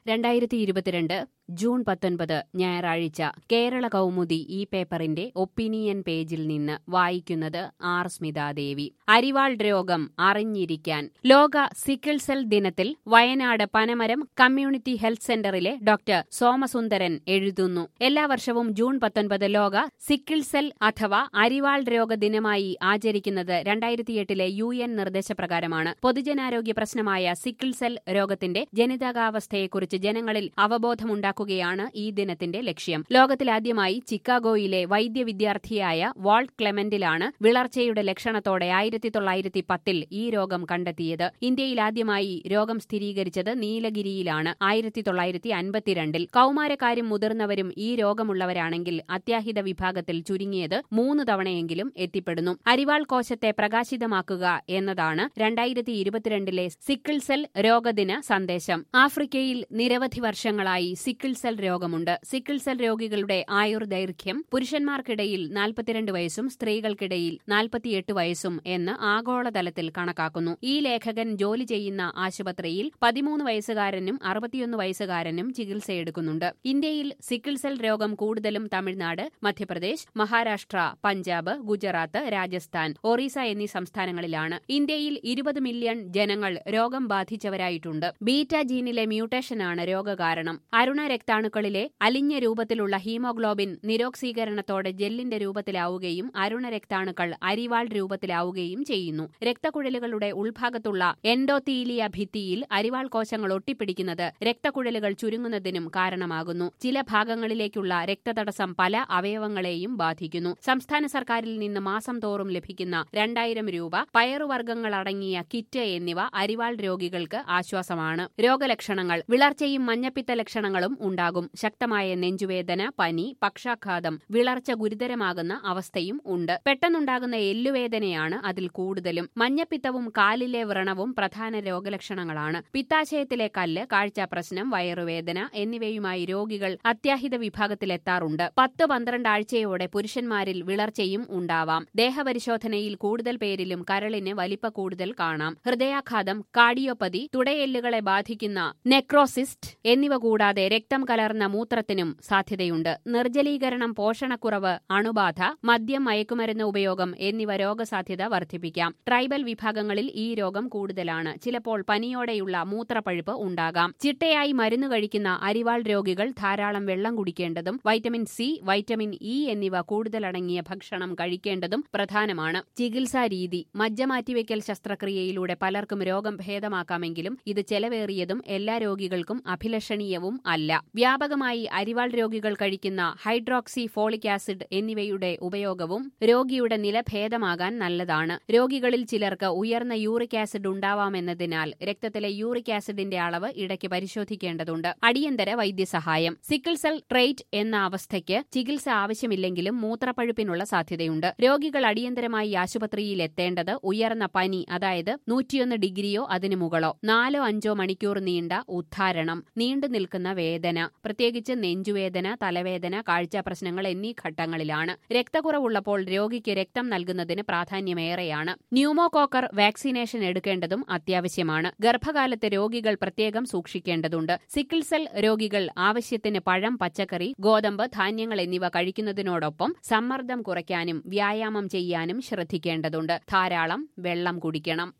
രണ്ടായിരത്തി ഇരുപത്തിരണ്ട് ജൂൺ പത്തൊൻപത് ഞായറാഴ്ച കേരള കൗമുദി ഈ പേപ്പറിന്റെ ഒപ്പീനിയൻ പേജിൽ നിന്ന് വായിക്കുന്നത് ആർ സ്മിതാദേവി അരിവാൾ രോഗം അറിഞ്ഞിരിക്കാൻ ലോക സിക്കിൾ സെൽ ദിനത്തിൽ വയനാട് പനമരം കമ്മ്യൂണിറ്റി ഹെൽത്ത് സെന്ററിലെ ഡോക്ടർ സോമസുന്ദരൻ എഴുതുന്നു എല്ലാ വർഷവും ജൂൺ പത്തൊൻപത് ലോക സിക്കിൾ സെൽ അഥവാ അരിവാൾ രോഗ ദിനമായി ആചരിക്കുന്നത് രണ്ടായിരത്തിയെട്ടിലെ യു എൻ നിർദ്ദേശപ്രകാരമാണ് പൊതുജനാരോഗ്യ പ്രശ്നമായ സിക്കിൾ സെൽ രോഗത്തിന്റെ ജനിതകാവസ്ഥയെക്കുറിച്ച് ജനങ്ങളിൽ അവബോധമുണ്ടാക്കുകയാണ് ഈ ദിനത്തിന്റെ ലക്ഷ്യം ലോകത്തിലാദ്യമായി ചിക്കാഗോയിലെ വൈദ്യ വിദ്യാർത്ഥിയായ വാൾട്ട് ക്ലെമന്റിലാണ് വിളർച്ചയുടെ ലക്ഷണത്തോടെ ആയിരത്തി തൊള്ളായിരത്തി പത്തിൽ ഈ രോഗം കണ്ടെത്തിയത് ഇന്ത്യയിൽ ആദ്യമായി രോഗം സ്ഥിരീകരിച്ചത് നീലഗിരിയിലാണ് ആയിരത്തി തൊള്ളായിരത്തി അൻപത്തിരണ്ടിൽ കൌമാരക്കാരും മുതിർന്നവരും ഈ രോഗമുള്ളവരാണെങ്കിൽ അത്യാഹിത വിഭാഗത്തിൽ ചുരുങ്ങിയത് മൂന്ന് തവണയെങ്കിലും എത്തിപ്പെടുന്നു അരിവാൾ കോശത്തെ പ്രകാശിതമാക്കുക എന്നതാണ് രണ്ടായിരത്തി ഇരുപത്തിരണ്ടിലെ സിക്കിൾ സെൽ രോഗദിന സന്ദേശം ആഫ്രിക്കയിൽ നിരവധി വർഷങ്ങളായി സിക്കിൾ സെൽ രോഗമുണ്ട് സിക്കിൾ സെൽ രോഗികളുടെ ആയുർദൈർഘ്യം പുരുഷന്മാർക്കിടയിൽ നാൽപ്പത്തിരണ്ട് വയസ്സും സ്ത്രീകൾക്കിടയിൽ നാൽപ്പത്തിയെട്ട് വയസ്സും എന്ന് ആഗോളതലത്തിൽ കണക്കാക്കുന്നു ഈ ലേഖകൻ ജോലി ചെയ്യുന്ന ആശുപത്രിയിൽ പതിമൂന്ന് വയസ്സുകാരനും അറുപത്തിയൊന്ന് വയസ്സുകാരനും ചികിത്സയെടുക്കുന്നുണ്ട് ഇന്ത്യയിൽ സിക്കിൾ സെൽ രോഗം കൂടുതലും തമിഴ്നാട് മധ്യപ്രദേശ് മഹാരാഷ്ട്ര പഞ്ചാബ് ഗുജറാത്ത് രാജസ്ഥാൻ ഒറീസ എന്നീ സംസ്ഥാനങ്ങളിലാണ് ഇന്ത്യയിൽ ഇരുപത് മില്യൺ ജനങ്ങൾ രോഗം ബാധിച്ചവരായിട്ടുണ്ട് ബീറ്റ ജീനിലെ മ്യൂട്ടേഷനാണ് രോഗകാരണം അരുണ രക്താണുക്കളിലെ അലിഞ്ഞ രൂപത്തിലുള്ള ഹീമോഗ്ലോബിൻ നിരോക്സീകരണത്തോടെ ജെല്ലിന്റെ രൂപത്തിലാവുകയും അരുണ രക്താണുക്കൾ അരിവാൾ രൂപത്തിലാവുകയും ചെയ്യുന്നു രക്തക്കുഴലുകളുടെ ഉൾഭാഗത്തുള്ള എൻഡോത്തീലിയ ഭിത്തിയിൽ അരിവാൾ കോശങ്ങൾ ഒട്ടിപ്പിടിക്കുന്നത് രക്തക്കുഴലുകൾ ചുരുങ്ങുന്നതിനും കാരണമാകുന്നു ചില ഭാഗങ്ങളിലേക്കുള്ള രക്തതടസ്സം പല അവയവങ്ങളെയും ബാധിക്കുന്നു സംസ്ഥാന സർക്കാരിൽ നിന്ന് മാസം തോറും ലഭിക്കുന്ന രണ്ടായിരം രൂപ പയറുവർഗ്ഗങ്ങളടങ്ങിയ കിറ്റ് എന്നിവ അരിവാൾ രോഗികൾക്ക് ആശ്വാസമാണ് രോഗലക്ഷണങ്ങൾ വിളർച്ചയും മഞ്ഞപ്പിത്ത ലക്ഷണങ്ങളും ഉണ്ടാകും ശക്തമായ നെഞ്ചുവേദന പനി പക്ഷാഘാതം വിളർച്ച ഗുരുതരമാകുന്ന അവസ്ഥയും ഉണ്ട് പെട്ടെന്നുണ്ടാകുന്ന എല്ലുവേദനയാണ് അതിൽ കൂടുതലും മഞ്ഞപ്പിത്തവും കാലിലെ വ്രണവും പ്രധാന രോഗലക്ഷണങ്ങളാണ് പിത്താശയത്തിലെ കല്ല് കാഴ്ച പ്രശ്നം വയറുവേദന എന്നിവയുമായി രോഗികൾ അത്യാഹിത വിഭാഗത്തിലെത്താറുണ്ട് പത്ത് പന്ത്രണ്ട് ആഴ്ചയോടെ പുരുഷന്മാരിൽ വിളർച്ചയും ഉണ്ടാവാം ദേഹപരിശോധനയിൽ കൂടുതൽ പേരിലും കരളിന് വലിപ്പ കൂടുതൽ കാണാം ഹൃദയാഘാതം കാർഡിയോപ്പതി തുടയെല്ലുകളെ ബാധിക്കുന്ന നെക്രോസിസ്റ്റ് എന്നിവ കൂടാതെ രക്തം കലർന്ന മൂത്രത്തിനും സാധ്യതയുണ്ട് നിർജ്ജലീകരണം പോഷണക്കുറവ് അണുബാധ മദ്യം മയക്കുമരുന്ന് ഉപയോഗം എന്നിവ രോഗസാധ്യത വർദ്ധിപ്പിക്കാം ട്രൈബൽ വിഭാഗങ്ങളിൽ ഈ രോഗം കൂടുതലാണ് ചിലപ്പോൾ പനിയോടെയുള്ള മൂത്രപ്പഴുപ്പ് ഉണ്ടാകാം ചിട്ടയായി മരുന്ന് കഴിക്കുന്ന അരിവാൾ രോഗികൾ ധാരാളം വെള്ളം കുടിക്കേണ്ടതും വൈറ്റമിൻ സി വൈറ്റമിൻ ഇ എന്നിവ കൂടുതലടങ്ങിയ ഭക്ഷണം കഴിക്കേണ്ടതും പ്രധാനമാണ് ചികിത്സാ രീതി മജ്ജ മാറ്റിവെക്കൽ ശസ്ത്രക്രിയയിലൂടെ പലർക്കും രോഗം ഭേദമാക്കാമെങ്കിലും ഇത് ചെലവേറിയതും എല്ലാ രോഗികൾക്കും അഭിലഷണീയവും അല്ല വ്യാപകമായി അരിവാൾ രോഗികൾ കഴിക്കുന്ന ഹൈഡ്രോക്സി ഫോളിക് ആസിഡ് എന്നിവയുടെ ഉപയോഗവും രോഗിയുടെ നില ഭേദമാകാൻ നല്ലതാണ് രോഗികളിൽ ചിലർക്ക് ഉയർന്ന യൂറിക് ആസിഡ് ഉണ്ടാവാമെന്നതിനാൽ രക്തത്തിലെ യൂറിക് ആസിഡിന്റെ അളവ് ഇടയ്ക്ക് പരിശോധിക്കേണ്ടതുണ്ട് അടിയന്തര വൈദ്യസഹായം സിക്കിൾ സെൽ ട്രേറ്റ് എന്ന അവസ്ഥയ്ക്ക് ചികിത്സ ആവശ്യമില്ലെങ്കിലും മൂത്രപ്പഴുപ്പിനുള്ള സാധ്യതയുണ്ട് രോഗികൾ അടിയന്തരമായി ആശുപത്രിയിൽ എത്തേണ്ടത് ഉയർന്ന പനി അതായത് നൂറ്റിയൊന്ന് ഡിഗ്രിയോ അതിനു മുകളോ നാലോ അഞ്ചോ മണിക്കൂർ നീണ്ട ഉദ്ധാരണം നീണ്ടു നിൽക്കുന്ന വേദന പ്രത്യേകിച്ച് നെഞ്ചുവേദന തലവേദന കാഴ്ച പ്രശ്നങ്ങൾ എന്നീ ഘട്ടങ്ങളിലാണ് രക്തക്കുറവുള്ളപ്പോൾ രോഗിക്ക് രക്തം നൽകുന്നതിന് പ്രാധാന്യമേറെയാണ് ന്യൂമോകോക്കർ വാക്സിനേഷൻ എടുക്കേണ്ടതും അത്യാവശ്യമാണ് ഗർഭകാലത്ത് രോഗികൾ പ്രത്യേകം സൂക്ഷിക്കേണ്ടതുണ്ട് സിക്കിൾ സെൽ രോഗികൾ ആവശ്യത്തിന് പഴം പച്ചക്കറി ഗോതമ്പ് ധാന്യങ്ങൾ എന്നിവ കഴിക്കുന്നതിനോടൊപ്പം സമ്മർദ്ദം കുറയ്ക്കാനും വ്യായാമം ചെയ്യാനും ശ്രദ്ധിക്കേണ്ടതുണ്ട് ധാരാളം വെള്ളം കുടിക്കണം